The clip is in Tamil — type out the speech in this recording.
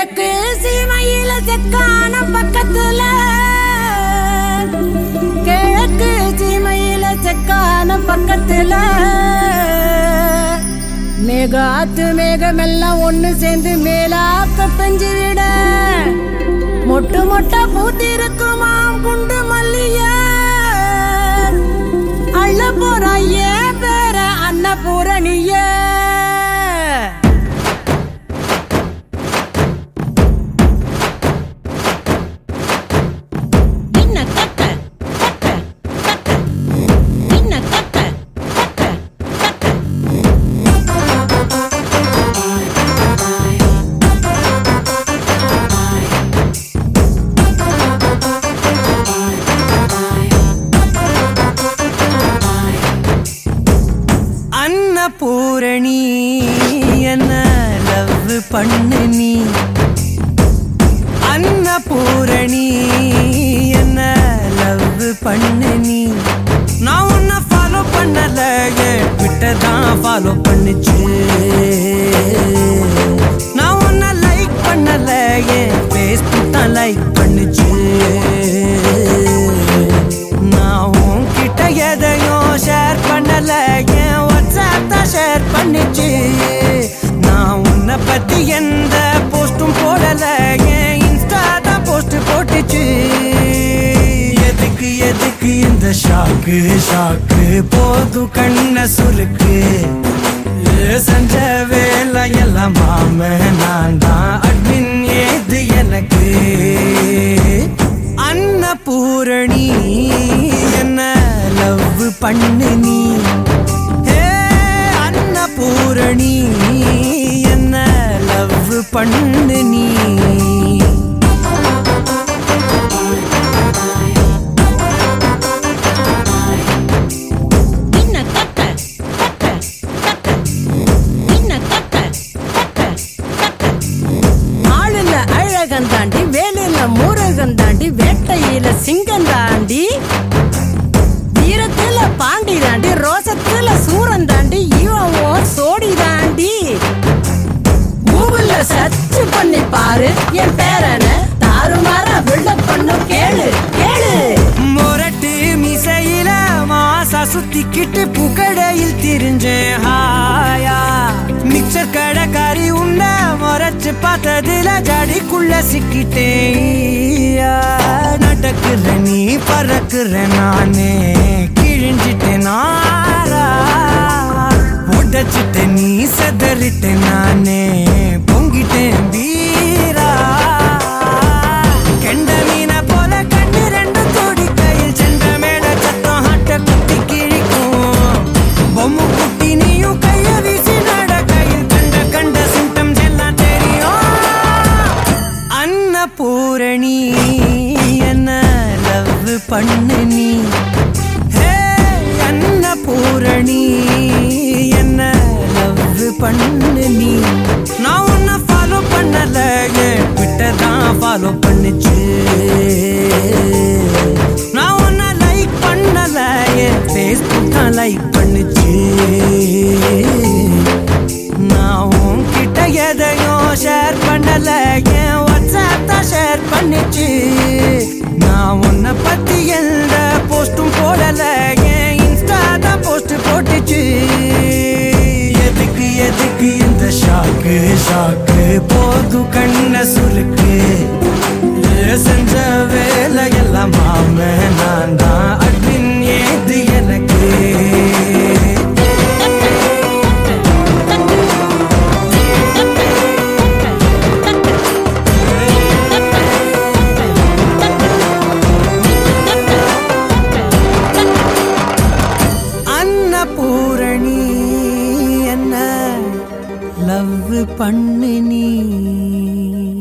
கிழக்கு சீமையில செக்கான பக்கத்துல கிழக்கு சீமையில செக்கான பக்கத்துல மேகாத்து மேகமெல்லாம் ஒண்ணு சேர்ந்து மேலாக்க பெஞ்சு விட மொட்டு மொட்டா பூத்திருக்குமாம் குண்டு மல்லிய அள்ள போறா ஏன் பேர அன்னபூரணிய என்ன தட்ட தட்ட தட்ட என்ன தட்ட தட்ட தட்ட அன்னபூரணி என்ன லவ் பண்ணு நீ அன்னபூரணி என்ன லவ் பண்ணு நீ நான் உன்னை ஃபாலோ பண்ணல ட்விட்டர் தான் ஃபாலோ பண்ணுச்சு நான் உன்னை லைக் பண்ணல என் ஃபேஸ்புக் தான் லைக் பண்ணுச்சு நான் உன்கிட்ட எதையும் ஷேர் பண்ணல என் வாட்ஸ்அப் தான் ஷேர் பண்ணுச்சு நான் உன்னை பத்தி எந்த போஸ்டும் போடல என் இன்ஸ்டா தான் போஸ்ட் போட்டுச்சு எதுக்கு எதுக்கு இந்த ஷாக்கு ஷாக்கு போது கண்ண சுருக்கு ஏ, செஞ்ச வேலை எல்லாம் மாம நான் தான் அட்மின் ஏது எனக்கு அன்னபூரணி என்ன லவ் பண்ணு நீ ஹே, அன்னபூரணி என்ன லவ் பண்ணு நீ என்ன தட்ட தட்ட தட்ட என்ன தட்ட தட்ட தட்ட ஆளுல அழகன் தாண்டி வேலுல முருகன் தாண்டி வேட்டையில சிங்கம் தாண்டி வீரத்துல பாண்டி தாண்டி ரோசத்துல சூரன் தாண்டி இவன் ஓர் சோடி தாண்டி கூகுள்ல சர்ச் பண்ணி பாரு என் பேரனை தாறுமாற பில்டப் பண்ணும் கேளு கேளு மொரட்டு மிசையில மாசா சுத்திக்கிட்டு புகடையில் திரிஞ்சேன் ஹாயா மிக்சர் கடைக்காரி உன்ன முறைச்சு பார்த்ததுல ஜடிக்குள்ள சிக்கிட்டேன் நடக்குற நீ பறக்குற நானே கிழிஞ்சிட்டேன் நாரா உடைச்சிட்ட நீ செதறிட்ட நானே பொங்கிட்டேன் வீரா கெண்ட மீனை போல கண்ணு ரெண்டு தோடி கையில் சென்ற மேல சத்தம் ஹாட்ட குத்தி கிழிக்கும் பொம்மை குட்டி நீயும் கைய வீசி நட கையில் கண்ட கண்ட சிம்டம்ஸ் எல்லாம் தெரியும் அன்னபூரணி என்ன லவ் பண்ணு நீ ஹே அன்னபூரணி என்ன லவ் பண்ணு நீ நான் உன்னை ஃபாலோ பண்ணல என் ட்விட்டர் தான் ஃபாலோ பண்ணுச்சு நான் உன்னை லைக் பண்ணல என் ஃபேஸ்புக் தான் லைக் பண்ணுச்சு நான் உன்கிட்ட எதையும் ஷேர் பண்ணல என் வாட்ஸ்அப் தான் ஷேர் பண்ணுச்சு நான் உன்னை பத்தி எந்த போஸ்டும் போடல என் இன்ஸ்டா தான் போஸ்ட் போட்டுச்சு எதுக்கு எதுக்கு இந்த ஷாக்கு ஷாக்கு போது கண்ண சுருக்கு ஏ, செஞ்ச வேலை எல்லாம் மாம நான் தான் அட்மின் ஏது எனக்கு அன்னபூரணி என்ன லவ் பண்ணு நீ